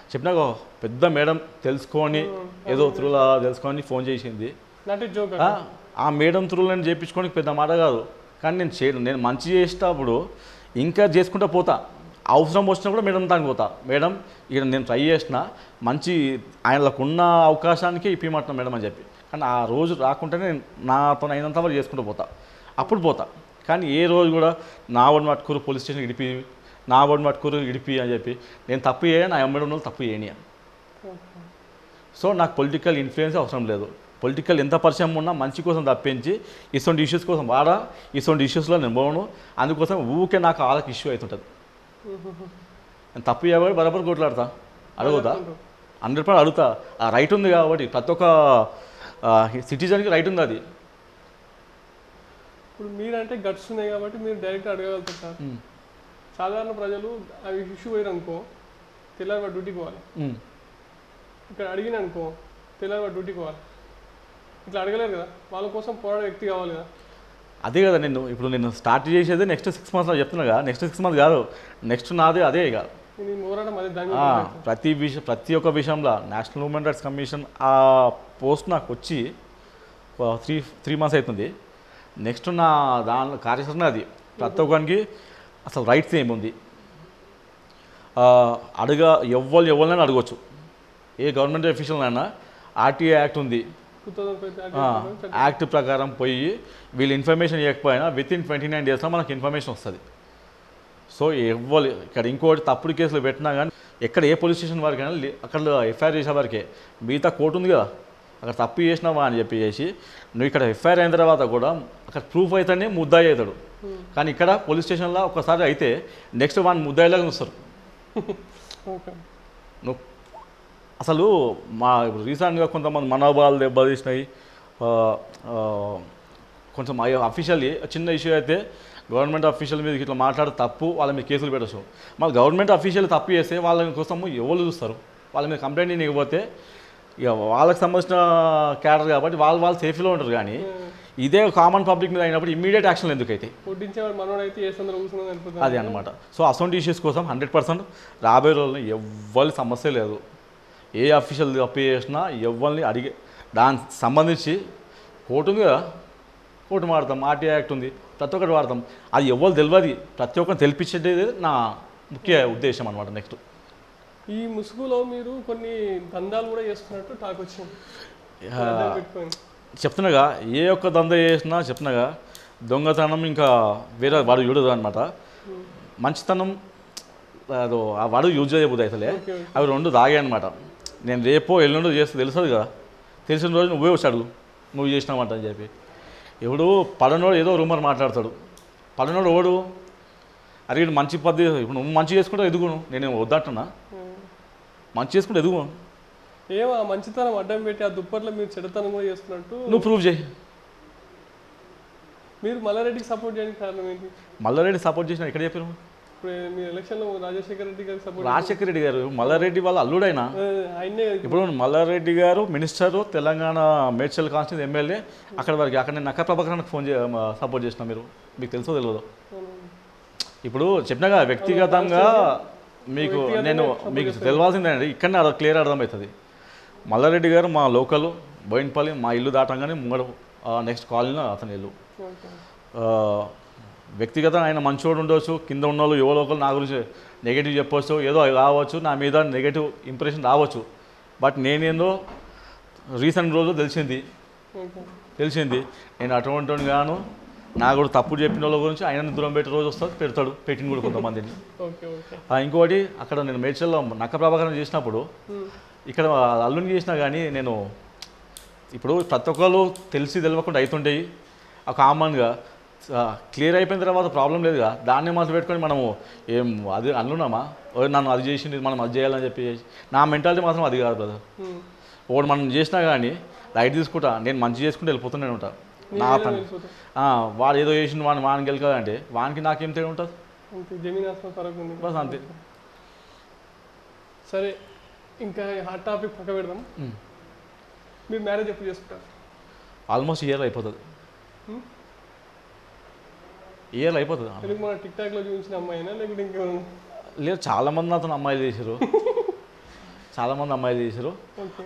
చెప్పినాక పెద్ద మేడం తెలుసుకొని ఏదో త్రూలా తెలుసుకొని ఫోన్ చేసింది నాట్ ఏ జోక్ ఆ, ఆ మేడం త్రూలు నేను చేయించుకోనికి పెద్ద మాట కాదు కానీ నేను చేయను నేను మంచి చేసేటప్పుడు ఇంకా చేసుకుంటూ పోతా అవసరం వచ్చినా కూడా మేడం దానికి పోతా మేడం ఇక్కడ నేను ట్రై చేసిన మంచి ఆయనకు ఉన్న అవకాశానికి ఇప్పిమంటున్నా మేడం అని చెప్పి కానీ ఆ రోజు రాకుంటేనే నేను నాతో అయినంత వరకు చేసుకుంటూ పోతా అప్పుడు పోతా కానీ ఏ రోజు కూడా నా వాడిని పట్టుకురు పోలీస్ స్టేషన్ ఇడిపి నా వాడిని పట్టుకురు ఇడిపి అని చెప్పి నేను తప్పు చేయను నా ఎమ్మడి ఉన్న వాళ్ళు తప్పు చేయని సో నాకు పొలిటికల్ ఇన్ఫ్లుయెన్స్ అవసరం లేదు పొలిటికల్ ఎంత పరిచయం ఉన్నా మంచి కోసం తప్పించి ఇటువంటి ఇష్యూస్ కోసం వాడా ఇటువంటి ఇష్యూస్లో నేను పోను అందుకోసం ఊకే నాకు వాళ్ళకి ఇష్యూ అవుతుంటుంది నేను తప్పు చేయబడి బరాబర్ కొట్లాడతా అడుగుతా హండ్రెడ్ పర్సెంట్ అడుగుతా ఆ రైట్ ఉంది కాబట్టి ప్రతి ఒక్క సిటిజన్కి రైట్ ఉంది అది ఇప్పుడు మీరంటే గట్స్ ఉన్నాయి కాబట్టి మీరు డైరెక్ట్ అడగగలుగుతారు సార్ ఉమ్, సాధారణ ప్రజలు అవి ఇష్యూ పోయారు అనుకో తెల్లారి వాడు డ్యూటీకి పోవాలి ఉమ్. ఇక్కడ అడిగిన అనుకో తెల్లారి వాడు డ్యూటీకి పోవాలి ఇట్లా అడగలేరు కదా వాళ్ళ కోసం పోరాడే వ్యక్తి కావాలి కదా అదే కదా నేను ఇప్పుడు నేను స్టార్ట్ చేసేది నెక్స్ట్ సిక్స్ మంత్స్లో చెప్తున్నా కదా నెక్స్ట్ సిక్స్ మంత్స్ కాదు నెక్స్ట్ నాదే అదే ఇక నేను పోరాటం అదే దాని ఆ, గురించి ప్రతి విషయం ప్రతి ఒక్క విషయంలో నేషనల్ హ్యూమన్ రైట్స్ కమిషన్ ఆ పోస్ట్ నాకు వచ్చి త్రీ త్రీ మంత్స్ అవుతుంది నెక్స్ట్ నా దానిలో కార్యాచరణ అది ప్రతి ఒక్కరికి అసలు రైట్స్ ఏముంది ఆ, అడగ ఎవ్వరు ఎవరినైనా అడగవచ్చు ఏ గవర్నమెంట్ అఫీషియల్ అయినా ఆర్టీఏ యాక్ట్ ఉంది టూ థౌసండ్ ఆ, యాక్ట్ ప్రకారం పోయి వీళ్ళు ఇన్ఫర్మేషన్ ఇవ్వకపోయినా విత్ ఇన్ ట్వంటీ నైన్ డేస్లో మనకి ఇన్ఫర్మేషన్ వస్తుంది సో ఎవ్వరు ఇక్కడ ఇంకోటి తప్పుడు కేసులు పెట్టినా కానీ ఎక్కడ ఏ పోలీస్ స్టేషన్ వరకైనా లే- అక్కడ ఎఫ్ఐఆర్ చేసే వరకే మిగతా కోర్టు ఉంది కదా అక్కడ తప్పు చేసినావా అని చెప్పి చేసి నువ్వు ఇక్కడ ఎఫ్ఐఆర్ అయిన తర్వాత కూడా అక్కడ ప్రూఫ్ అయితేనే ముద్దాయి అవుతాడు కానీ ఇక్కడ పోలీస్ స్టేషన్లో ఒకసారి అయితే నెక్స్ట్ వాడిని ముద్దాయిలాగా చూస్తారు ఓకే నువ్వు అసలు మా ఇప్పుడు రీసెంట్గా కొంతమంది మనోభావాలు దెబ్బతీసినాయి ఆ, ఆ, కొంచెం అఫీషియల్లీ చిన్న ఇష్యూ అయితే గవర్నమెంట్ అఫీషియల్ మీద ఇట్లా మాట్లాడితే తప్పు వాళ్ళ మీద కేసులు పెట్టచ్చు మళ్ళీ గవర్నమెంట్ అఫీషియల్ తప్పు చేస్తే వాళ్ళ కోసం ఎవరు చూస్తారు వాళ్ళ మీద కంప్లైంట్ ఇవ్వకపోతే ఇక వాళ్ళకి సంబంధించిన క్యాడర్ కాబట్టి వాళ్ళు వాళ్ళు సేఫ్లో ఉంటారు కానీ ఇదే కామన్ పబ్లిక్ మీద అయినప్పుడు ఇమీడియట్ యాక్షన్ ఎందుకు అయితే వడ్డించేవాడు మనోడు అయితే ఏ సందర్భం కూర్చున్నది అనిపోతుంది అది అనమాట సో అసొంటి ఇష్యూస్ కోసం హండ్రెడ్ పర్సెంట్ రాబోయే రోజుల్లో ఎవ్వరి సమస్య లేదు ఏ అఫీషియల్ అప్పు చేసినా ఎవరిని అడిగే దానికి సంబంధించి కోర్టు ఉంది కదా కోర్టు వాడతాం ఆర్టీఐ యాక్ట్ ఉంది ప్రతి ఒక్కటి వాడతాం అది ఎవరు తెలియదు ప్రతి ఒక్కరు తెలిపించేది నా ముఖ్య ఉద్దేశం అనమాట నెక్స్ట్ ఈ ముసుగులో మీరు కొన్ని దందాలు కూడా చేస్తున్నట్టు టాక్ వచ్చింది అడ్డం పెట్టుకొని చెప్తున్నాగా ఏ ఒక్క దంద చేసినా చెప్తున్నాగా దొంగతనం ఇంకా వేరే వాడు చూడదు అనమాట మంచితనం అదో ఆ వాడు యూజ్ చేయబోదు అసలే ఓకే ఓకే అవి రెండు తాగాయి అనమాట నేను రేపో ఎల్లుండో చేస్తే తెలుస్తుంది కదా తెలిసిన రోజు నువ్వే వచ్చాడు నువ్వు చేసినావంట అని చెప్పి ఎవడు పడనోడు ఏదో రూమర్ మాట్లాడతాడు పడనోడు ఓడు అరే వీడు మంచి పద్ధతి ఇప్పుడు నువ్వు మంచి చేసుకుంటే ఎదుగును నేను వద్దంటున్నా మంచి చేసుకుంటే ఎదుగు ఏమో ఆ మంచితనం అడ్డం పెట్టి ఆ దుప్పట్లో మీరు చెడుతనం కూడా చేస్తున్నట్టు నువ్వు ప్రూవ్ చేయి మీరు మల్లారెడ్డికి సపోర్ట్ చేయడానికి కారణం ఏంటి మల్లారెడ్డి సపోర్ట్ చేసిన ఎక్కడ చెప్పారు ఇప్పుడు మీ ఎలక్షన్లో రాజశేఖర రెడ్డి గారికి సపోర్ట్ రాజశేఖర రెడ్డి గారు మల్లారెడ్డి వాళ్ళ అల్లుడైనా ఆయనే ఇప్పుడు మల్లారెడ్డి గారు minister Telangana Medchal constituency MLA అక్కడ వరకు అక్కడ నేను నక్క ప్రభాకరానికి ఫోన్ చే సపోర్ట్ చేసిన మీరు మీకు తెలుసో తెలియదు ఇప్పుడు చెప్పినాగా వ్యక్తిగతంగా మీకు నేను మీకు తెలవాల్సిందేనండి ఇక్కడనే అర్థం క్లియర్ అర్థమవుతుంది మల్లారెడ్డి గారు మా లోకల్ బోయినపల్లి మా ఇల్లు దాటంగానే ముంగడు నెక్స్ట్ కాలనీలో అతని ఇల్లు ఓకే ఆ, వ్యక్తిగతంగా ఆయన మంచోడు ఉండొచ్చు కింద ఉన్న వాళ్ళు ఎవరో ఒకరు నా గురించి నెగిటివ్ చెప్పొచ్చు ఏదో రావచ్చు నా మీద నెగిటివ్ ఇంప్రెషన్ రావచ్చు బట్ నేనేందో రీసెంట్ రోజు తెలిసింది ఓకే తెలిసింది నేను అటువంటి వాడిని గాను నా కూడా తప్పు చెప్పిన వాళ్ళ గురించి ఆయన దూరం పెట్టే రోజు వస్తుంది పెడతాడు పెట్టింది కూడా కొంతమందిని ఓకే ఓకే ఆ, ఇంకోటి అక్కడ నేను మేడ్చల్లో నక్క ప్రభాకరం చేసినప్పుడు ఇక్కడ అల్లుని చేసినా కానీ నేను ఇప్పుడు ప్రతి ఒక్కరు తెలిసి తెలియకుండా అవుతుంటాయి ఆ కామన్గా క్లియర్ అయిపోయిన తర్వాత ప్రాబ్లం లేదుగా దాన్ని మనసు పెట్టుకొని మనము ఏం అది అల్లున్నామా ఓ నన్ను అది చేసింది మనం అది చేయాలని చెప్పి చేసి నా మెంటాలిటీ మాత్రం అది కాదు బ్రదర్ ఒకటి మనం చేసినా కానీ రైట్ తీసుకుంటా నేను మంచి చేసుకుంటూ వెళ్ళిపోతూనే ఉంటా నా పని ఆ, వాడు ఏదో చేసిండు వాడిని వానికి గెలకాలంటే వానికి నాకేం తేడా ఉంటుంది అంతే జమీన్ ఆస్మాన్ ఫరక్ ఉంది బస్ అంతే సరే ఇంకా హాట్ టాపిక్ పక్క పెడదాం ఉమ్. మీరు మ్యారేజ్ ఎప్పుడు చేసుకుంటారు ఆల్మోస్ట్ ఇయర్ అయిపోతుంది Hmm? ఇయర్ అయిపోతుంది తెలుగు మన టిక్ టాక్ లో చూపించిన అమ్మాయినా లేకుంటే ఇంకేమైనా లేదు చాలా మంది అతను అమ్మాయిలు చేశారు చాలామంది అమ్మాయిలు చేశారు ఓకే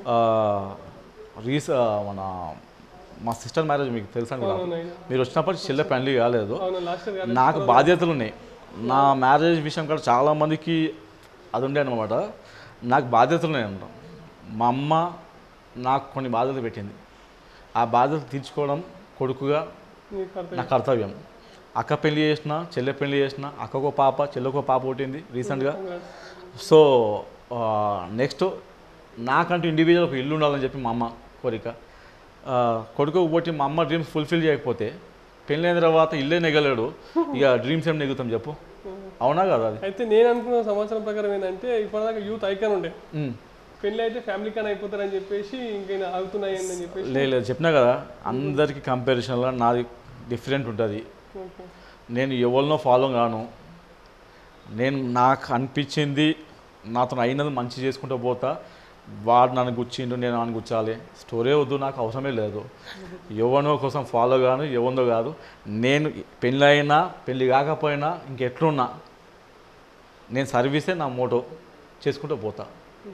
రీస మన మా సిస్టర్ మ్యారేజ్ మీకు తెలుసా కదా అవును అయినా మీరు వచ్చినప్పటి చెల్లె పెళ్లి కాలేదు అవును లాస్ట్ ఇయర్ నాకు బాధ్యతలు ఉన్నాయి నా మ్యారేజ్ విషయం కూడా చాలా మందికి అది ఉండే అనమాట నాకు బాధ్యతలు ఉన్నాయి అన్నమాట మా అమ్మ నాకు కొన్ని బాధ్యతలు పెట్టింది ఆ బాధ్యతలు తీర్చుకోవడం కొడుకుగా మీ కర్తవ్యం నా కర్తవ్యం అక్క పెళ్లి చేసిన చెల్లె పెళ్లి చేసిన అక్కకో పాప చెల్లెకో పాప పుట్టింది రీసెంట్గా Congrats. సో నెక్స్ట్ నాకంటూ ఇండివిజువల్ ఒక ఇల్లు ఉండాలని చెప్పి మా అమ్మ కోరిక ఆ, కొడుకు పోటీ మా అమ్మ డ్రీమ్స్ ఫుల్ఫిల్ చేయకపోతే పెళ్ళైన తర్వాత ఇల్లే నెగలేడు ఇక డ్రీమ్స్ ఏం నెగుతాం చెప్పు అవునా కదా అది అయితే నేను అనుకున్న సమాచారం ప్రకారం ఏంటంటే ఇప్పటిదాకా యూత్ ఐకాన్ ఉండే ఉమ్. పెళ్ళి అయితే ఫ్యామిలీ కాన్ అయిపోతారని చెప్పేసి ఇంకా ఆగుతున్నాయి అని చెప్పేసి లేదు లేదు చెప్పినా కదా అందరికీ కంపారిజన్లో నాది డిఫరెంట్ ఉంటుంది ఓకే నేను ఎవరినో ఫాలో కాను నేను నాకు అనిపించింది నాతో అయినది మంచి చేసుకుంటూ పోతా వాడు నన్ను గుచ్చిండు నేను నన్ను గుచ్చాలి స్టోరీ వద్దు నాకు అవసరమే లేదు ఎవరినో కోసం ఫాలో కాను ఎవరినో కాదు నేను పెళ్ళి అయినా పెళ్ళి కాకపోయినా ఇంకెట్లున్నా నేను సర్వీసే నా మోటో చేసుకుంటూ పోతా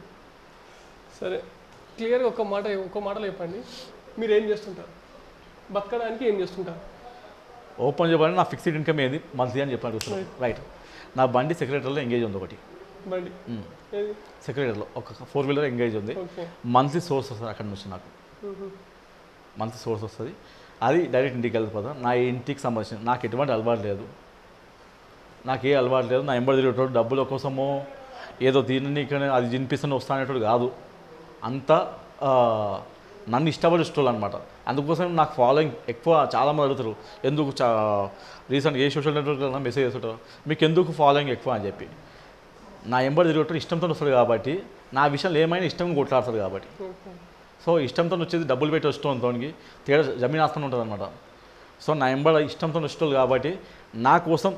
సరే క్లియర్గా ఒక మాట ఒక మాటలో చెప్పండి మీరు ఏం చేస్తుంటారు బతకడానికి ఏం చేస్తుంటారు ఓపెన్ చెప్పాలంటే నా ఫిక్స్డ్ ఇన్కమ్ ఏది మంత్లీ అని చెప్పాను రైట్ నా బండి సెక్రటరీలో ఎంగేజ్ ఉంది ఒకటి బండి ఏది సెక్రటరీలో ఒక ఫోర్ వీలర్ ఎంగేజ్ ఉంది ఓకే మంత్లీ సోర్స్ వస్తుంది అక్కడ నుంచి నాకు మంత్లీ సోర్స్ వస్తుంది అది డైరెక్ట్ ఇంటికి వెళ్ళిపోతాం నా ఇంటికి సంబంధించిన నాకు ఎటువంటి అలవాటు లేదు నాకు ఏ అలవాటు లేదు నా ఎంబడి తిరిగేటోడు డబ్బుల కోసమో ఏదో దీనిని ఇక్కడ అది వినిపిస్తున్న వస్తా అనేటోడు కాదు అంతా ఆ, నన్ను ఇష్టపడి ఇష్టోళ్ళు అనమాట అందుకోసం నాకు ఫాలోయింగ్ ఎక్కువ చాలామంది అడుగుతారు ఎందుకు చా రీసెంట్ ఏ సోషల్ నెట్వర్క్లో మెసేజ్ చేస్తుంటారు మీకు ఎందుకు ఫాలోయింగ్ ఎక్కువ అని చెప్పి నా ఎంబడి తిరిగేటోడు ఇష్టంతో వస్తాడు కాబట్టి నా విషయంలో ఏమైనా ఇష్టంగా కొట్లాడతాడు కాబట్టి ఓకే సో ఇష్టంతో వచ్చేది డబ్బులు పెట్టి వస్తుంతోనికి తేడా జమీన్ ఆస్తం ఉంటుంది అనమాట సో నా ఎంబడ ఇష్టంతో వచ్చేటోళ్ళు కాబట్టి నా కోసం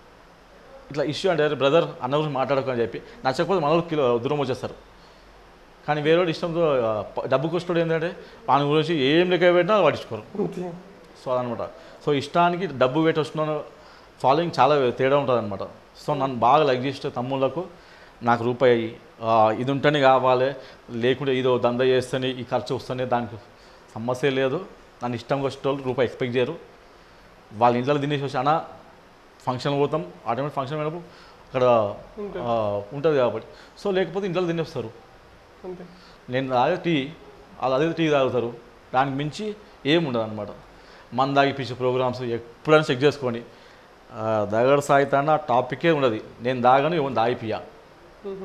ఇట్లా ఇష్యూ అంటే బ్రదర్ అన్న గురించి మాట్లాడకు అని చెప్పి నచ్చకపోతే మన వాళ్ళు కిలో దూరం వచ్చేస్తారు కానీ వేరే ఇష్టంతో ఆ, ప- డబ్బుకి వస్తాడు ఏంటంటే వాని గురించి ఏం లెక్క పెట్టినా పట్టించుకోరు అంతే సో అదనమాట సో ఇష్టానికి డబ్బు పెట్టి వస్తున్నాను ఫాలోయింగ్ చాలా తేడా ఉంటుంది అనమాట సో నన్ను బాగా లైక్ చేసే తమ్ముళ్ళకు నాకు రూపాయి ఆ, ఇది ఉంటేనే కావాలి లేకుంటే ఇదో దంద చేస్తేనే ఈ ఖర్చు వస్తేనే దానికి సమస్య లేదు నన్ను ఇష్టంగా వచ్చేటోళ్ళు రూపాయి ఎక్స్పెక్ట్ చేయరు వాళ్ళ ఇంట్లో తినేసి వచ్చి అన్న ఫంక్షన్ పోతాం ఆటోమేటిక్ ఫంక్షన్ పోయినప్పుడు అక్కడ ఉంటుంది ఉంటుంది కాబట్టి సో లేకపోతే ఇంట్లో తినేస్తారు అంతే నేను తాగే టీ వాళ్ళు అదే టీ తాగుతారు దానికి మించి ఏముండదు అనమాట మన దాగిపించే ప్రోగ్రామ్స్ ఎప్పుడైనా చెక్ చేసుకోండి ఆ, దగడ సాయితాన ఆ టాపికే ఉండదు నేను దాగను ఎవరిని దాగిపియా మ్మ్.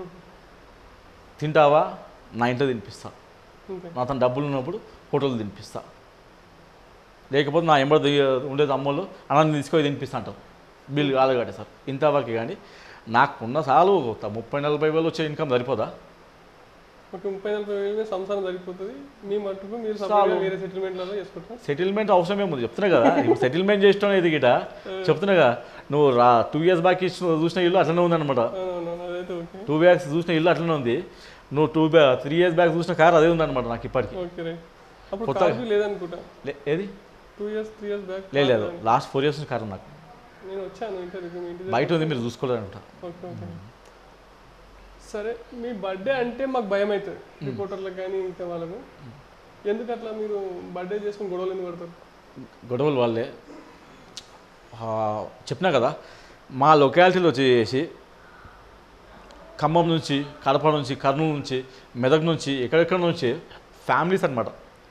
తింటావా నా ఇంట్లో తినిపిస్తా అంతే నా తన డబ్బులు ఉన్నప్పుడు హోటల్ తినిపిస్తా లేకపోతే నా ఎంబడి దిగే- ఉండేది అమ్మలు అన్నం తీసుకొని తినిపిస్తా అంటారు బిల్ కాదు సార్ ఇంతవరకు కానీ నాకున్న చాలు ఒక ముప్పై నలభై వేలు వచ్చే ఇన్కమ్ సరిపోదా ఒక ముప్పై నలభై వేలు మీద సంసారం సరిపోతుంది మీ మట్టుకు మీరు చాలు. సపరేట్గా వేరే సెటిల్మెంట్లలో చేసుకుంటారు సెటిల్మెంట్ అవసరం ఏముంది చెప్తున్నా కదా ఇప్పుడు సెటిల్మెంట్ చేస్తాం ఇది గిట చెప్తున్నా కదా నువ్వు రా టూ ఇయర్స్ బ్యాక్ ఇచ్చిన చూసిన ఇల్లు అట్లనే ఉందన్నమాట అవునవును అదైతే ఓకే టూ బ్యాగ్స్ చూసిన ఇల్లు అట్లనే ఉంది నువ్వు టూ బ్యా త్రీ ఇయర్స్ బ్యాక్ చూసిన కార్ అదే ఉందన్నమాట నాకు ఇప్పటికి ఓకే రైట్ అప్పుడు కొత్తగా- కార్ లేదనుకుంటా లే- ఏది two years three years back లేదు లేదు లాస్ట్ ఫోర్ ఇయర్స్ కార్ నాకు నేను వచ్చాను ఇంటర్వ్యూకి మీ ఇంటి దగ్గర. బయట ఉంది మీరు చూసుకోలేదు అనమాట ఓకే ఓకే సరే మీ బర్త్డే అంటే మాకు భయం అవుతుంది రిపోర్టర్లకు కానీ ఇంకా వాళ్ళకు ఎందుకు అట్లా మీరు బర్త్డే చేసుకుని గొడవలు ఎందుకు పడతారు గొడవలు వాళ్ళే ఆ, చెప్పినా కదా మా లొకాలిటీలో వచ్చేసి ఖమ్మం నుంచి కడప నుంచి కర్నూలు నుంచి మెదక్ నుంచి ఎక్కడెక్కడ నుంచి ఫ్యామిలీస్ అనమాట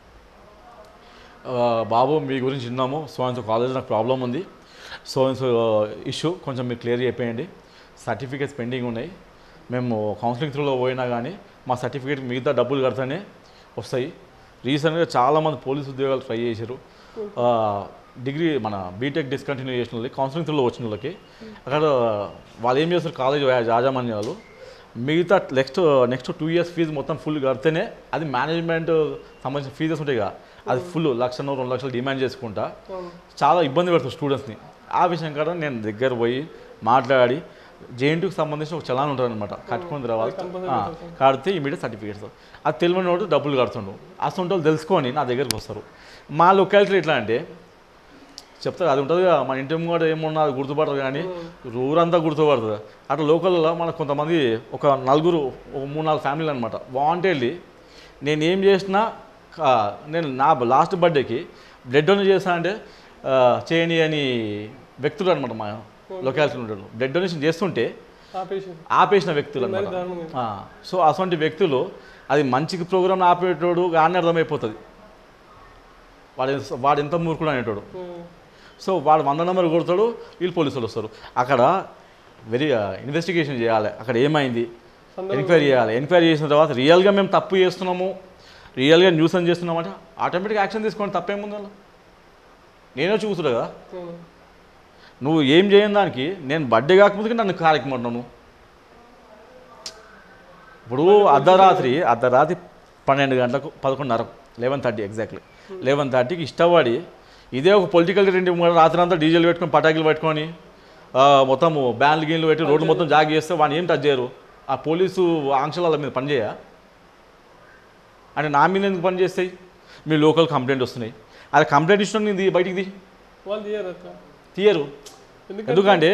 బాబు మీ గురించి విన్నాము సో అండ్ సో కాలేజ్ నాకు ప్రాబ్లం ఉంది సో అండ్ సో ఇష్యూ కొంచెం మీరు క్లియర్ చెప్పేయండి సర్టిఫికేట్స్ పెండింగ్ ఉన్నాయి మేము కౌన్సిలింగ్ త్రూలో పోయినా కానీ మా సర్టిఫికేట్ మిగతా డబ్బులు కడితేనే వస్తాయి రీసెంట్గా చాలామంది పోలీస్ ఉద్యోగాలు ట్రై చేశారు ఆ, డిగ్రీ మన బీటెక్ డిస్కంటిన్యూ చేసిన వాళ్ళకి కౌన్సిలింగ్ త్రూలో వచ్చిన వాళ్ళకి అక్కడ వాళ్ళు ఏం చేస్తారు కాలేజ్ యాజమాన్యాలు మిగతా next next two years fee మొత్తం ఫుల్ కడితేనే అది మేనేజ్మెంట్ సంబంధించిన ఫీజెస్ ఉంటాయి కదా అది ఫుల్ లక్షనో రెండు లక్షలు డిమాండ్ చేసుకుంటా అవును చాలా ఇబ్బంది పెడుతుంది స్టూడెంట్స్ని ఆ విషయం కూడా నేను దగ్గర పోయి మాట్లాడి జేఎన్టీకి సంబంధించిన ఒక చలాన్ ఉంటుంది అనమాట కట్టుకున్న తర్వాత అది compulsory ఆ, కట్టాల్సింది. కడితే ఇమీడియట్ సర్టిఫికేట్స్ అది తెలియని వాడు డబ్బులు కడుతుండు అసలు వాళ్ళు తెలుసుకొని నా దగ్గరకు వస్తారు మా లొకాలిటీ ఎట్లా అంటే చెప్తారు అది ఉంటుంది కదా, మన ఇంటి కూడా ఏమున్నా అది గుర్తుపడరు కానీ ఊరంతా గుర్తుపడుతుంది అట్లా లోకల్లో మనకు కొంతమంది ఒక నలుగురు ఒక మూడు నాలుగు ఫ్యామిలీలు అనమాట వాంటెడ్లీ నేను ఏం చేసినా ఆ, నేను నా లాస్ట్ బర్త్డేకి బ్లడ్ డొనేట్ చేస్తా అంటే ఆ, చేయని అని వ్యక్తులు అనమాట మా లొకాలిటీ ఉంటాడు బ్లడ్ డొనేషన్ చేస్తుంటే ఆపేసారు ఆపేసిన వ్యక్తులు మరి అనమాట దారుణంగా సో అటువంటి వ్యక్తులు అది మంచికి ప్రోగ్రామ్ ఆపేటోడు కానీ అర్థమైపోతుంది వాడు ఎంత- వాడు ఎంత మూర్ఖుడు అనేటోడు ఉమ్. సో వాడు వంద నెంబర్ కొడతాడు వీళ్ళు పోలీసులు వస్తారు అక్కడ వెరీ ఇన్వెస్టిగేషన్ చేయాలి అక్కడ ఏమైంది సందర్భం ఎంక్వైరీ చేయాలి ఎంక్వైరీ చేసిన తర్వాత రియల్గా మేము తప్పు చేస్తున్నాము రియల్గా న్యూస్ అని చేస్తున్నామంటే ఆటోమేటిక్ యాక్షన్ తీసుకోండి తప్పేముంది అలా నేనే చూస్తున్నా కదా ఉమ్. నువ్వు ఏం చేయని దానికి నేను బర్త్డే కాకపోతే నన్ను కారెక్కమంటున్నావు నువ్వు ఇప్పుడు అర్ధరాత్రి అర్ధరాత్రి పన్నెండు గంటలకు పదకొండున్నరకు లెవెన్ థర్టీ ఎగ్జాక్ట్లీ లెవెన్ థర్టీకి ఇష్టపడి ఇదే ఒక పొలిటికల్ రెండి రాత్రి అంతా డీజిల్ పెట్టుకొని పటాకులు పెట్టుకొని ఆ, మొత్తము బ్యాన్లు గీన్లు పెట్టి రోడ్డు మొత్తం జాగ్ చేస్తే వాడిని ఏం టచ్ చేయరు ఆ పోలీసు ఆంక్షల వాళ్ళ మీద పనిచేయ అంటే నా మీద ఎందుకు పని చేస్తాయి మీ లోకల్ కంప్లైంట్ వస్తున్నాయి అది కంప్లైంట్ ఇష్టం నేను బయటికి ది వాళ్ళు తీయరు అట్లా తీయరు ఎందుకంటే ఎందుకంటే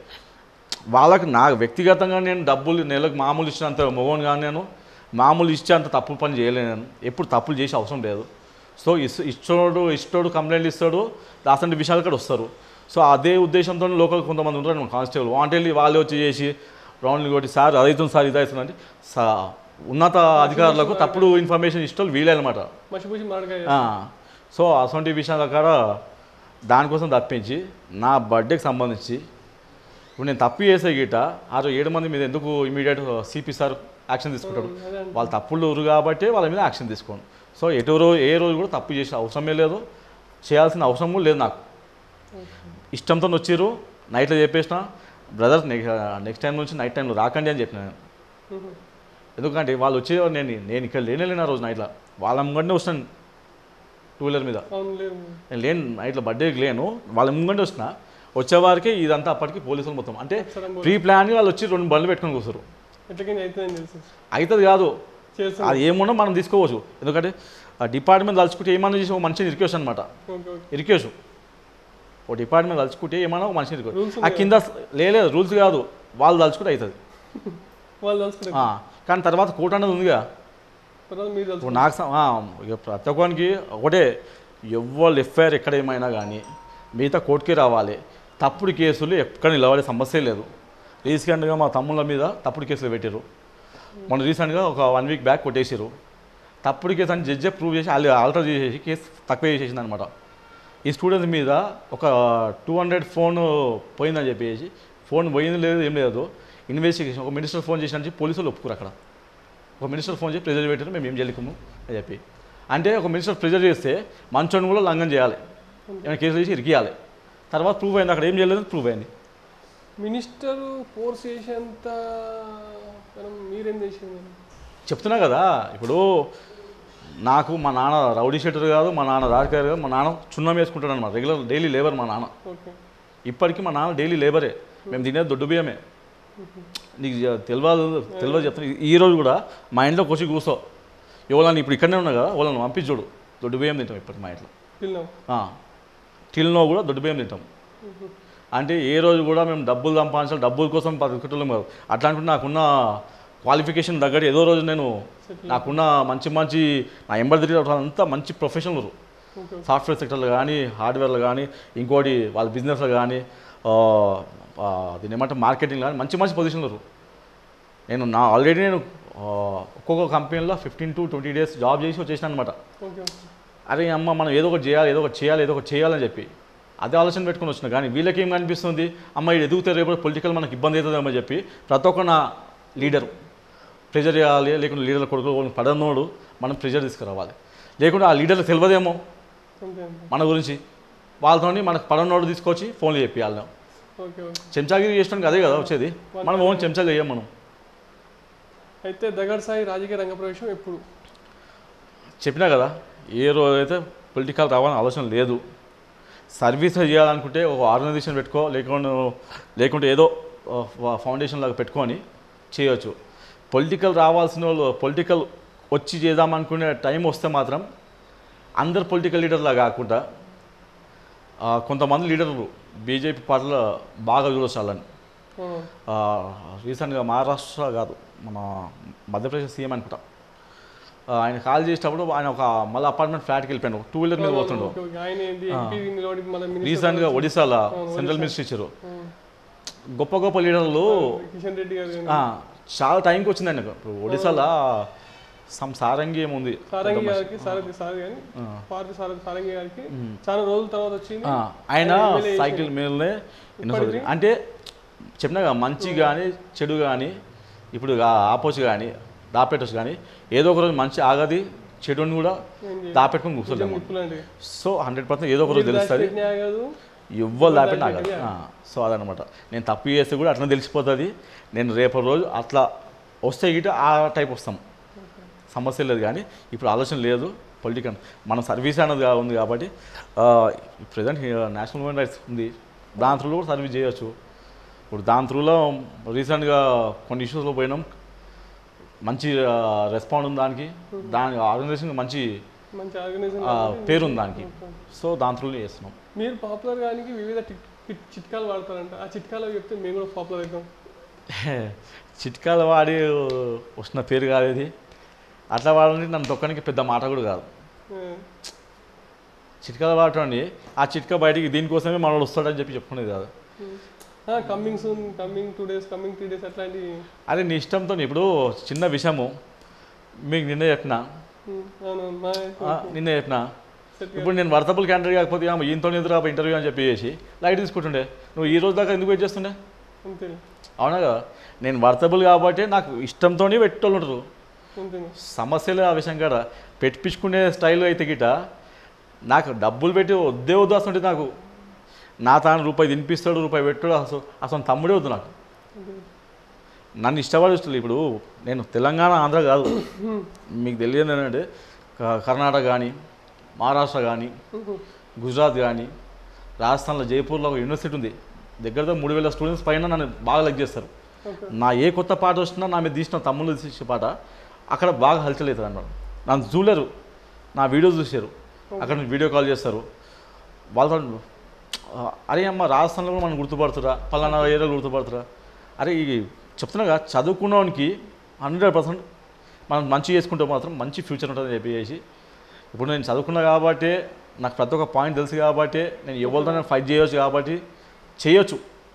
వాళ్ళకి నా వ్యక్తిగతంగా నేను డబ్బులు నెలకు మామూలు ఇచ్చినంత మొగోని కానీ నేను మామూలు ఇచ్చే అంత తప్పు పని చేయలేను నేను ఎప్పుడు తప్పులు చేసే అవసరం లేదు సో ఇస్ ఇష్టోడు ఇష్టోడు కంప్లైంట్ ఇస్తాడు అసలు విషయాలు కూడా వస్తారు సో అదే ఉద్దేశంతో లోకల్ కొంతమంది ఉంటారు కానిస్టేబుల్ వాంటెళ్ళి వాళ్ళే వచ్చి చేసి రౌండ్లు కొట్టి సార్ అదవుతుంది సార్ ఇది అవుతుంది అంటే సా ఉన్నత అధికారులకు తప్పుడు ఇన్ఫర్మేషన్ ఇష్టం వీలే అనమాట మసిపూసి మాడకాయ ఆ, సో అటువంటి విషయాల కాడ దానికోసం తప్పించి నా బర్త్డేకి సంబంధించి ఇప్పుడు నేను తప్పు చేసే గీట ఆ రోజు ఏడు మంది మీద ఎందుకు ఇమీడియట్ సిపి సార్ యాక్షన్ తీసుకుంటాడు అదే అండి. వాళ్ళు తప్పులు ఊరు కాబట్టి వాళ్ళ మీద యాక్షన్ తీసుకోండి సో ఎటు రో ఏ రోజు కూడా తప్పు చేసే అవసరమే లేదు చేయాల్సిన అవసరం కూడా లేదు నాకు ఇష్టంతో వచ్చిర్రు నైట్లో చెప్పేసిన బ్రదర్ నెక్స్ట్ టైం నుంచి నైట్ టైంలో రాకండి అని చెప్పిన నేను ఉహు. ఎందుకంటే వాళ్ళు వచ్చే నేను నేను ఇక్కడ లేనే లేను ఆ రోజు నైట్లో వాళ్ళ ముంగంటే వస్తాను టూ వీలర్ మీద అవును లేరు నేను లేను నైట్లో బర్త్డేకి లేను వాళ్ళ ముంగంటే వస్తున్నా వచ్చేవారికి ఇదంతా అప్పటికి పోలీసులు మొత్తం అంటే సరే ప్రీ ప్లాన్గా వాళ్ళు వచ్చి రెండు బండ్లు పెట్టుకొని కూర్చోరు ఎట్లకైనా అవుతుందని తెలుసు అవుతుంది కాదు చేస్తాను అది ఏమున్నా మనం తీసుకోవచ్చు ఎందుకంటే ఆ డిపార్ట్మెంట్ తలుచుకుంటే ఏమన్నా చేసి ఒక మనిషిని ఇరికేషన్ అనమాట ఓకే ఓకే ఇరికేషు ఓ డిపార్ట్మెంట్ తలుచుకుంటే ఏమన్నా ఒక మనిషిని ఇరికేషన్ రూల్స్ ఆ కింద లేదు రూల్స్ కాదు వాళ్ళు తలుచుకుంటే అవుతుంది వాళ్ళు తలుచుకుంటారు ఆ, కానీ తర్వాత కోర్టు అనేది ఉందిగా తర్వాత మీరు ఇప్పుడు తలుచుకుంటారు నాకు సం- ఆ, ఇక ప్రతి ఒక్కరికి ఒకటే ఎవరు ఎఫ్ఐఆర్ ఎక్కడ ఏమైనా కానీ మిగతా కోర్టుకి రావాలి తప్పుడు కేసులు ఎక్కడ నిలబడే సమస్య లేదు రీసెంట్గా మా తమ్ముళ్ళ మీద తప్పుడు కేసులు పెట్టారు మొన్న రీసెంట్గా ఒక వన్ వీక్ బ్యాక్ కొట్టేసారు తప్పుడు కేసు అని జడ్జే ప్రూవ్ చేసి వాళ్ళు ఆల్టర్ చేసేసి కేసు తక్కువ చేసేసింది అనమాట ఈ స్టూడెంట్స్ మీద ఒక టూ హండ్రెడ్ ఫోన్ పోయిందని చెప్పేసి ఫోన్ పోయింది లేదు ఏం లేదు ఇన్వెస్టిగేషన్ ఒక మినిస్టర్ ఫోన్ చేసిన చెప్పి పోలీసులు ఒప్పుకోరు అక్కడ ఒక మినిస్టర్ ఫోన్ చేసి ప్రెజర్ పెట్టారు మేము ఏం చేయలేము అని చెప్పి అంటే ఒక మినిస్టర్ ప్రెజర్ చేస్తే మంచోని కూడా లంఘన చేయాలి ఏమైనా కేసులు చేసి ఇరికియాలి తర్వాత ప్రూవ్ అయింది అక్కడ ఏం చేయలేదు ప్రూవ్ అయింది మినిస్టర్ ఫోర్స్ చేసేంత మనం మీరేం చేసింది చెప్తున్నా కదా ఇప్పుడు నాకు మా నాన్న రౌడీ షెటర్ కాదు మా నాన్న రాజకీయ కాదు మా నాన్న చున్నం వేసుకుంటాడు అనమాట రెగ్యులర్ డైలీ లేబర్ మా నాన్న ఓకే ఇప్పటికీ మా నాన్న డైలీ లేబరే మేము తినేది దొడ్డు బియ్యమే నీకు జ- తెలియదు తెలియదు చెప్తాను ఈ రోజు కూడా మా ఇంట్లోకి వచ్చి కూర్చో ఎవరన్నా ఇప్పుడు ఇక్కడనే ఉన్నా కదా వాళ్ళని పంపించుడు దొడ్డు బియ్యం తింటాం ఇప్పటికి మా ఇంట్లో పిల్లం టిల్నో కూడా దొడ్డు బియ్యం తింటాం అంటే ఏ రోజు కూడా మేము డబ్బులు సంపాదించాలి డబ్బుల కోసం బతుకుటం కాదు అట్లా అనుకుంటే నాకున్న క్వాలిఫికేషన్ తగ్గట్టు ఏదో రోజు నేను సెటిల్ నాకున్న మంచి మంచి నా ఎంబడి తిరిగి అంతా మంచి ప్రొఫెషనల్ ఓకే సాఫ్ట్వేర్ సెక్టర్లో కానీ హార్డ్వేర్లో కానీ ఇంకోటి వాళ్ళ బిజినెస్లో కానీ దీని ఏమంటే మార్కెటింగ్ కానీ మంచి మంచి పొజిషన్లు నేను నా ఆల్రెడీ నేను ఆ, ఒక్కొక్క కంపెనీలో fifteen to twenty days job చేసి వచ్చేసిన అనమాట ఓకే అరే అమ్మ మనం ఏదో ఒకటి చేయాలి ఏదో ఒకటి చేయాలి ఏదో ఒకటి చేయాలని చెప్పి అదే ఆలోచన పెట్టుకుని వచ్చిన కానీ వీళ్ళకి ఏం కనిపిస్తుంది అమ్మ ఇది ఎదుగుతారు రేపు పొలిటికల్ మనకి ఇబ్బంది అవుతుందేమో చెప్పి ప్రతి ఒక్క నా లీడర్ ప్రెజర్ చేయాలి లేకుంటే లీడర్ కొడుకు పడనోడు మనం ప్రెజర్ తీసుకురావాలి లేకుంటే ఆ లీడర్కి తెలియదేమో అంతే అంతే మన గురించి వాళ్ళతోని మనకు పడనోడు తీసుకొచ్చి ఫోన్లు చెప్పియాలి ఓకే ఓకే చెంచాగిరి చేసడానికి అదే కదా వచ్చేది మనం ఓన్ చెంచాలు చేయం మనం అయితే దగడ్ సాయి రాజకీయ రంగ ప్రవేశం ఎప్పుడు చెప్పినా కదా ఏ రోజైతే పొలిటికల్ రావాలని ఆలోచన లేదు సర్వీస్ చేయాలనుకుంటే ఒక ఆర్గనైజేషన్ పెట్టుకో లేకుంటే లేకుంటే ఏదో ఫౌండేషన్ లాగా పెట్టుకొని చేయొచ్చు పొలిటికల్ రావాల్సిన వాళ్ళు పొలిటికల్ వచ్చి చేద్దామనుకునే టైం వస్తే మాత్రం అందరు పొలిటికల్ లీడర్లా కాకుండా ఆ, కొంతమంది లీడర్లు బీజేపీ పార్టీలో బాగా చూడొచ్చాలని ఆ, రీసెంట్గా మహారాష్ట్ర కాదు మన మధ్యప్రదేశ్ సీఎం అనుకుంటా ఆ, ఆయన కాల్ చేసేటప్పుడు ఆయన ఒక మళ్ళీ అపార్ట్మెంట్ ఫ్లాట్కి వెళ్ళిపోయాడు టూ వీలర్ మీద పోతుండు ఓకే, ఓకే. ఆయన ఏంటి ఎంపీ నిలబడి మన మినిస్టర్ రీసెంట్గా ఒడిశాలో సెంట్రల్ మినిస్టర్ ఇచ్చారు గొప్ప గొప్ప లీడర్లు కిషన్ రెడ్డి గారు కానీ, ఆ, చాలా టైంకి వచ్చిందండి ఇప్పుడు ఒడిశాలో సమ్ సారంగి ఏముంది సారంగి గారికి సారథి సార్ కానీ పార్టీ సారథి సారంగి గారికి చాలా రోజుల తర్వాత వచ్చింది ఆ, ఆయన సైకిల్ మీదనే ఎన్నోసార్లు అంటే చెప్పినా కదా, మంచి కానీ చెడు కానీ ఇప్పుడు ఆపోజిట్ కానీ దాపెట్టచ్చు కానీ ఏదో ఒక రోజు మంచి ఆగది చెడుని కూడా ఏం దాపెట్టుకుని కూర్చోలేము నిప్పులాంటివి సో హండ్రెడ్ పర్సెంట్ ఏదో ఒక రోజు తెలుస్తుంది పెట్టినా కాదు ఎవ్వరు దాపెట్టినా ఆగదు ఆ, సో అదనమాట నేను తప్పు చేస్తే కూడా అట్లా తెలిసిపోతుంది నేను రేపటి రోజు అట్లా వస్తే గిట ఆ టైప్ వస్తాం సమస్య లేదు కానీ ఇప్పుడు ఆలోచన లేదు పొలిటికల్ మన సర్వీస్ అనేది కా- ఉంది కాబట్టి ప్రజెంట్ నేషనల్ హ్యూమన్ రైట్స్ ఉంది దాని త్రూలో కూడా సర్వీస్ చేయొచ్చు ఇప్పుడు దాని త్రూలో రీసెంట్గా కొన్ని ఇష్యూస్లో పోయినాం మంచి రెస్పాండ్ ఉంది దానికి దాని ఆర్గనైజేషన్ మంచి మంచి ఆర్గనైజేషన్ ఆ, పేరు ఉంది దానికి సో దాని త్రూలో చేస్తున్నాం మీరు పాపులర్ కానీ వివిధ టిక్- టిక్- చిట్కాలు వాడతారంట ఆ చిట్కాలు చెప్తే మేము కూడా పాపులర్ అవుతాం చిట్కాలు వాడి వస్తున్న పేరు కాదు ఇది అట్లా వాడని నన్ను తొక్కడానికి పెద్ద మాట కూడా కాదు ఆ, చిట్కాలు వాడటండి ఆ చిట్కా బయటికి దీనికోసమే మనోడు వస్తాడని చెప్పి చెప్పుకునేది కాదు coming soon coming two days coming three days అట్లాంటి అదే నీ ఇష్టంతో ఇప్పుడు చిన్న విషయము మీకు నిన్న చెప్పిన ఉమ్, అవును మా ఆ, నిన్న చెప్పిన సెట్ ఇప్పుడు నేను వర్తబుల్ క్యాండిడేట్ కాకపోతే ఆమె ఈయనతో ఎదురు ఇంటర్వ్యూ అని చెప్పి చేసి లైట్ తీసుకుంటుండే నువ్వు ఈ రోజు దాకా ఎందుకు వెయిట్ చేస్తుండే అంతే అవునా కదా నేను వర్తబుల్ కాబట్టి నాకు ఇష్టంతోనే పెట్టేవాళ్ళు ఉంటారు అంతే సమస్యలు ఆ విషయం కాడ పెట్టించుకునే స్టైల్ అయితే గిట నాకు డబ్బులు పెట్టి వద్దే వద్దు అసలు నాకు నా తాను రూపాయి తినిపిస్తాడు రూపాయి పెట్టాడు అసలు అసలు తమ్ముడే వద్దు నాకు అంతే నన్ను ఇష్టపడి వస్తుంది ఇప్పుడు నేను తెలంగాణ ఆంధ్ర కాదు మీకు తెలియదు ఏంటంటే క- కర్ణాటక కానీ మహారాష్ట్ర కానీ గుజరాత్ కానీ రాజస్థాన్లో జైపూర్లో ఒక యూనివర్సిటీ ఉంది దగ్గరతో మూడు వేల స్టూడెంట్స్ పైన నన్ను బాగా లైక్ చేస్తారు ఓకే నా ఏ కొత్త పాట వచ్చినా నా మీద తీసిన తమ్ముళ్ళు తీసే పాట అక్కడ బాగా హల్చల్ అవుతుంది అన్నాడు నన్ను చూడలేరు నా వీడియో చూసారు అక్కడ నుంచి వీడియో కాల్ చేస్తారు వాళ్ళతో "ఆ, అరే అమ్మ రాజస్థాన్లో కూడా మనం గుర్తుపడుతురా పలానా ఏరియాలో గుర్తుపడుతురా అరే ఈ చెప్తున్నాగా చదువుకున్నవానికి హండ్రెడ్ పర్సెంట్ మనం మంచి చేసుకుంటే మాత్రం మంచి ఫ్యూచర్ ఉంటుందని చెప్పేసి ఇప్పుడు నేను చదువుకున్నా కాబట్టి నాకు ప్రతి ఒక్క పాయింట్ తెలుసు కాబట్టి నేను ఎవరితో ఫైట్ చేయొచ్చు కాబట్టి చేయొచ్చు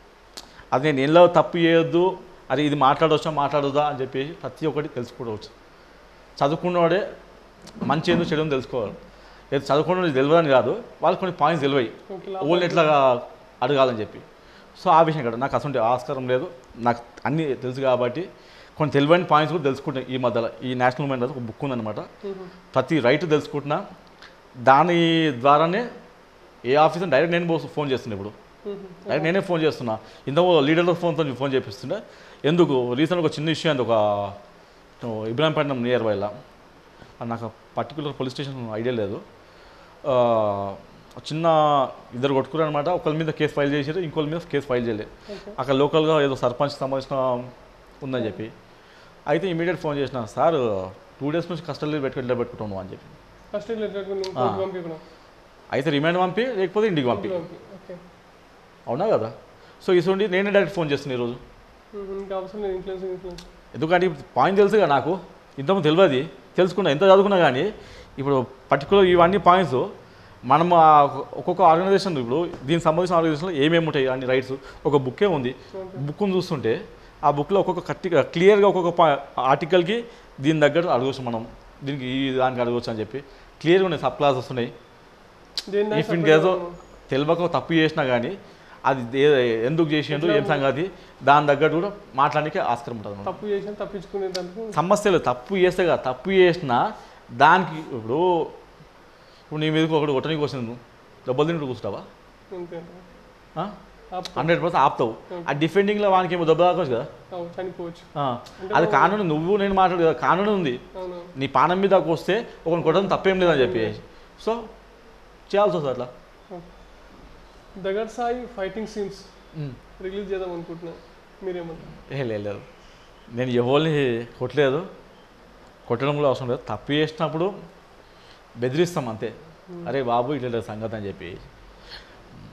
అది నేను ఎలా తప్పు చేయొద్దు అది ఇది మాట్లాడవచ్చా మాట్లాడొద్దా అని చెప్పేసి ప్రతి ఒక్కటి తెలుసుకోవచ్చు చదువుకున్నవాడే మంచి ఏందో చెడు ఏందో తెలుసుకోవాలి లేదు చదువుకున్నది తెలియదని కాదు వాళ్ళకి కొన్ని పాయింట్స్ తెలివాయి ఓకే ఓళ్ళు ఎట్లా అడగాలని చెప్పి సో ఆ విషయం కదా నాకు అసలు ఆస్కారం లేదు నాకు అన్నీ తెలుసు కాబట్టి కొన్ని తెలియని పాయింట్స్ కూడా తెలుసుకుంటాను ఈ మధ్యలో ఈ నేషనల్ మైండ్ ఒక బుక్ ఉందన్నమాట ప్రతి రైట్ తెలుసుకుంటున్నా దాని ద్వారానే ఏ ఆఫీసర్ డైరెక్ట్ నేను పో- ఫోన్ చేస్తున్నా ఇప్పుడు డైరెక్ట్ నేనే ఫోన్ చేస్తున్నా ఇంతకు లీడర్ల ఫోన్తో ఫోన్ చేపిస్తుండే ఎందుకు రీసెంట్గా ఒక చిన్న ఇష్యూ అంది ఒక ఇబ్రాహీంపట్నం నియర్ బైలా నాకు పర్టికులర్ పోలీస్ స్టేషన్ ఐడియా లేదు ఆ, చిన్న ఇద్దరు కొట్టుకున్నారు అనమాట ఒకరి మీద కేసు ఫైల్ చేశారు ఇంకోళ్ళ మీద కేసు ఫైల్ చేయలేదు ఓకే అక్కడ లోకల్గా ఏదో సర్పంచ్కి సంబంధించిన ఉందని చెప్పి అయితే ఇమీడియట్ ఫోన్ చేసిన సార్ టూ డేస్ నుంచి కస్టడీలో పెట్టుకుని ఇంట్లో పెట్టుకుంటాము అని చెప్పి ఫస్ట్ ఇట్లా పెట్టుకుని ఆ. పంపించడం అయితే రిమైండ్ పంపి లేకపోతే ఇంటికి పంపి పంపి ఓకే అవునా కదా సో ఇటువంటి నేనే డైరెక్ట్ ఫోన్ చేస్తున్నాను ఈరోజు ఇంకా అవసరం లేదు ఇన్ఫ్లుయెన్స్ ఇన్ఫ్లుయెన్స్ ఎందుకంటే పాయింట్ తెలుసుగా నాకు ఇంతకుముందు తెలియదు తెలుసుకున్నా ఎంత చదువుకున్నా కానీ ఇప్పుడు పర్టికులర్ ఇవన్నీ పాయింట్స్ మనం ఆ ఒక్కొక్క ఆర్గనైజేషన్ ఇప్పుడు దీనికి సంబంధించిన ఆర్గనైజేషన్లో ఏమేమి ఉంటాయి అన్ని రైట్స్ ఒక బుక్కే ఉంది బుక్ను చూస్తుంటే ఆ బుక్లో ఒక్కొక్క కట్టి క్లియర్గా ఒక్కొక్క పా- ఆర్టికల్కి దీని దగ్గర అడగవచ్చు మనం దీనికి ఈ దానికి అడగవచ్చు అని చెప్పి క్లియర్గా ఉన్నాయి సబ్ క్లాసెస్ ఉన్నాయి దేని ఇఫ్ ఇన్ కేసు తెలియక తప్పు చేసినా కానీ అది ఏ- ఎందుకు చేసిండు ఏం సంగతి దాని దగ్గర కూడా మాట్లాడడానికి ఆస్కారం ఉంటుంది అన్నమాట. తప్పు చేసిన తప్పించుకునే దానికి సమస్యలు తప్పు చేస్తే కదా తప్పు చేసినా దానికి ఇప్పుడు ఇప్పుడు నీ మీదకి ఒకటి కొట్టడానికి వచ్చింది నువ్వు దెబ్బలు తింటూ కూర్చుంటావా అంతే ఆప్- హండ్రెడ్ పర్సెంట్ ఆపుతావు ఆ డిఫెండింగ్లో వానికి ఏమో దెబ్బ తాకొచ్చు కదా అవు, చనిపోవచ్చు ఆ, అది కానూన్ నువ్వు నేను మాట్లాడు కదా కానూన్ ఉంది అవును నీ పానం మీద వస్తే ఒకరిని కొట్టడం తప్పేం లేదని చెప్పి సో చేయాల్సి వస్తుంది అట్లా దగ్గర సాయి ఫైటింగ్ సీన్స్ రిలీజ్ చేద్దాం అనుకుంటున్నా మీరేమంటారు ఏ లేదు లేదు. నేను ఎవరిని కొట్టలేదు కొట్టడం కూడా అవసరం లేదు తప్పు చేసినప్పుడు బెదిరిస్తాం అంతే అరే బాబు ఇట్లా సంగతి అని చెప్పి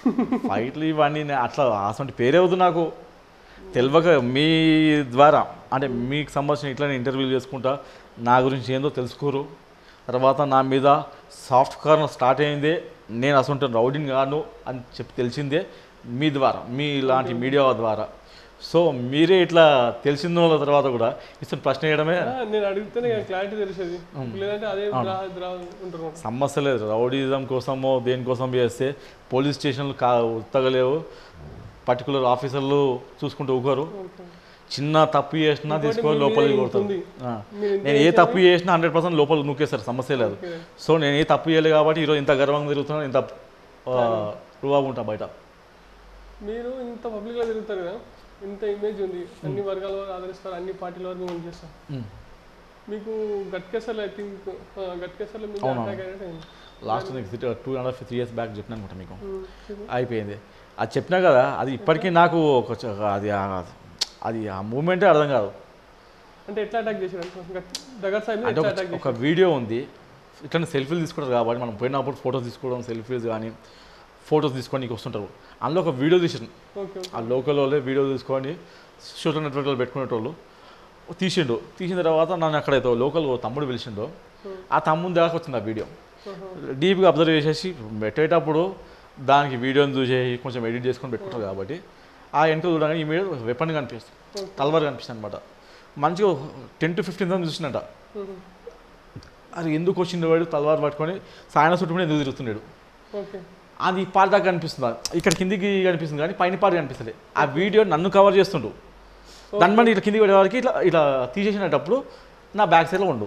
ఫైట్లు ఇవన్నీ నే- అట్లా అసలు పేరే వద్దు నాకు తెలియక మీ ద్వారా అంటే మీకు సంబంధించిన ఇట్లా ఇంటర్వ్యూలు చేసుకుంటా నా గురించి ఏందో తెలుసుకోరు తర్వాత నా మీద సాఫ్ట్ కార్నర్ స్టార్ట్ అయిందే నేను అసలు రౌడీని కాను అని చెప్పి తెలిసిందే మీ ద్వారా మీ ఇలాంటి మీడియా ద్వారా సో మీరే ఇట్లా తెలిసిన వాళ్ళ తర్వాత కూడా ఇస్తున్న ప్రశ్న వేయడమే ఆ, నేను అడిగితేనే క్లారిటీ తెలిసేది లేదంటే అదే రా రా ఉంటారు సమస్య లేదు రౌడీజం కోసమో దేనికోసం చేస్తే పోలీస్ స్టేషన్లు కా ఉత్తగలేవు పర్టికులర్ ఆఫీసర్లు చూసుకుంటూ ఊకోరు ఓకే చిన్న తప్పు చేసినా ఇంకోటి తీసుకొని మీ లోపలికి మీద కొడతారు ఉంది. ఆ. మీరు ఇంత నేను ఏ తప్పు చేసినా హండ్రెడ్ పర్సెంట్ లోపల నూకేస్తారు సమస్య లేదు ఓకే. సో నేను ఏ తప్పు చేయలేదు కాబట్టి ఈరోజు ఇంత గర్వంగా తిరుగుతున్నాను ఇంత రువాగా ఉంటా బయట మీరు ఇంత పబ్లిక్ లో తిరుగుతారు కదా ఇంత ఇమేజ్ ఉంది అన్ని వర్గాల వారు ఆదరిస్తారు అన్ని పార్టీల వారు మేము చేస్తాం ఉమ్. మీకు గట్కేసర్లో ఐ థింక్ గట్కేసర్లో మీద అవునవును. అటాక్ అయినట్టు అయింది. Last two and half three years back చెప్పిన అనుకుంటా మీకు ఉమ్, చెప్పు. అయిపోయింది అది చెప్పినా కదా అది ఇప్పటికీ నాకు ఒక చ- అది ఆ- అది ఆ మూమెంటే అర్థం కాదు అంటే ఎట్లా అటాక్ చేశారు అంటే దగ్గర సాయి మీద అంటే ఎట్లా ఒక అటాక్ ఒక వీడియో ఉంది ఇట్లా సెల్ఫీలు తీసుకుంటారు కాబట్టి మనం పోయినప్పుడు ఫొటోస్ తీసుకోవడం సెల్ఫీస్ కానీ ఫొటోస్ తీసుకొని వస్తుంటారు అందులో ఒక వీడియో తీసారు ఓకే ఆ లోకల్ వాళ్ళే వీడియో తీసుకొని సోషల్ నెట్వర్క్లో పెట్టుకునేటోళ్ళు తీసిండు తీసిన తర్వాత నన్ను అక్కడైతే లోకల్ తమ్ముడు పిలిచిండు ఆ తమ్ముడు దాకా వచ్చింది ఆ వీడియో డీప్గా అబ్జర్వ్ చేసేసి పెట్టేటప్పుడు దానికి వీడియోని చూసేసి కొంచెం ఎడిట్ చేసుకొని పెట్టుకుంటారు కాబట్టి ఆ వెనక చూడగానే ఈ మీద వెపన్ కనిపిస్తుంది తలవారు కనిపిస్తుంది అనమాట మంచిగా టెన్ టు ఫిఫ్టీన్ థౌసండ్ చూసినట్ట అది ఎందుకు వచ్చిండు వాడు తలవారు పట్టుకొని సాయన చుట్టుకుని ఎందుకు తిరుగుతున్నాడు ఓకే అది ఈ పార్ట్ దాకా కనిపిస్తుంది ఇక్కడ కిందికి కనిపిస్తుంది కానీ పైన పార్ట్ కనిపిస్తుంది ఆ వీడియో నన్ను కవర్ చేస్తుండు దాని మళ్ళీ ఇట్లా కిందికి పడేవారికి ఇట్లా ఇట్లా తీసేసినప్పుడు నా బ్యాక్ సైడ్లో ఉండు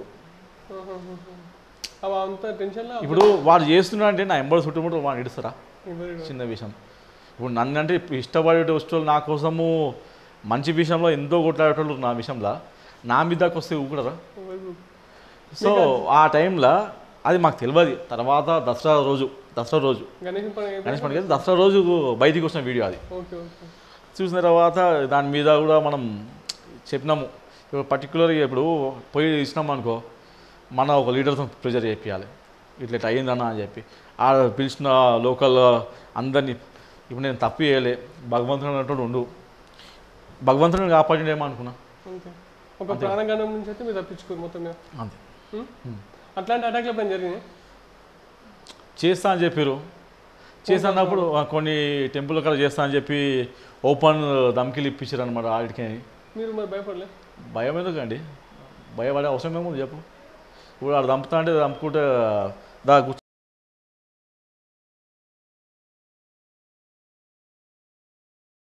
అవి అంత టెన్షన్లో ఇప్పుడు వాడు చేస్తున్నా అంటే నా ఎంబడి చుట్టుముట్టు వాడు ఇడుస్తారా ఎవరు చిన్న విషయం ఇప్పుడు నన్ను అంటే ఇష్టపడే వస్తువులు నా కోసము మంచి విషయంలో ఎంతో కొట్లాడేటోళ్ళు నా విషయంలో నా మీద దాకా వస్తే ఊకుడరా ఎవరు సో ఆ టైంలో అది మాకు తెలియదు తర్వాత దసరా రోజు దసరా రోజు గణేష్ పండుగ గణేష్ పండుగ దసరా రోజు బయటికి వచ్చిన వీడియో అది ఓకే ఓకే చూసిన తర్వాత దాని మీద కూడా మనం చెప్పినాము ఇప్పుడు పర్టికులర్గా ఇప్పుడు పోయి ఇచ్చినాం అనుకో మన ఒక లీడర్తో ప్రెజర్ చేయాలి ఇట్లా ఇట్లా అయ్యిందన్న అని చెప్పి ఆ పిలిచిన లోకల్ అందరినీ ఇప్పుడు నేను తప్పు చేయలే భగవంతుడు అన్నట్టు ఉండు భగవంతుడిని కాపాడిండేమో అనుకున్నా ఓకే ఒక ప్రాణగణం నుంచి అయితే మీరు తప్పించుకోరు మొత్తం మీద అంతే ఉమ్? అట్లాంటి అటాక్లు ఎప్పుడైనా జరిగినాయి చేస్తా అని చెప్పారు చేస్తా అన్నప్పుడు ఆ, కొన్ని టెంపుల్ అక్కడ చేస్తా అని చెప్పి ఓపెన్ దమ్కిలు ఇప్పించారు అనమాట ఆడికి మీరు మరి భయపడలే భయం ఎందుకండి భయపడే అవసరం ఏముంది చెప్పు ఇప్పుడు ఆడు దంపుతా అంటే దంపుకుంటే దా కూర్చో